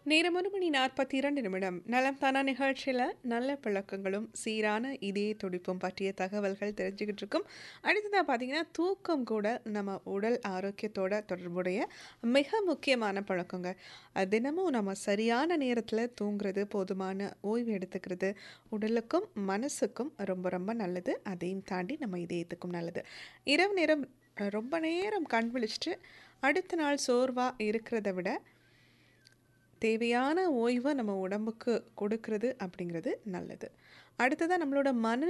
நேரம் ஒரு மணி நாற்பத்தி இரண்டு நிமிடம் நலம் தானா நிகழ்ச்சியில் நல்ல பழக்கங்களும் சீரான இதய துடிப்பும் பற்றிய தகவல்கள் தெரிஞ்சுக்கிட்டு இருக்கோம் அடுத்ததாக பார்த்தீங்கன்னா தூக்கம் கூட நம்ம உடல் ஆரோக்கியத்தோட தொடர்புடைய மிக முக்கியமான பழக்கங்க அது தினமும் நம்ம சரியான நேரத்தில் தூங்குறது போதுமான ஓய்வு எடுத்துக்கிறது உடலுக்கும் மனசுக்கும் ரொம்ப ரொம்ப நல்லது அதையும் தாண்டி நம்ம இதயத்துக்கும் நல்லது இரவு நேரம் அஹ், ரொம்ப நேரம் கண் விழிச்சிட்டு அடுத்த நாள் சோர்வாக இருக்கிறத விட தேவையான ஓய்வை நம்ம உடம்புக்கு கொடுக்கறது அப்படிங்கிறது நல்லது அடுத்ததாக நம்மளோட மன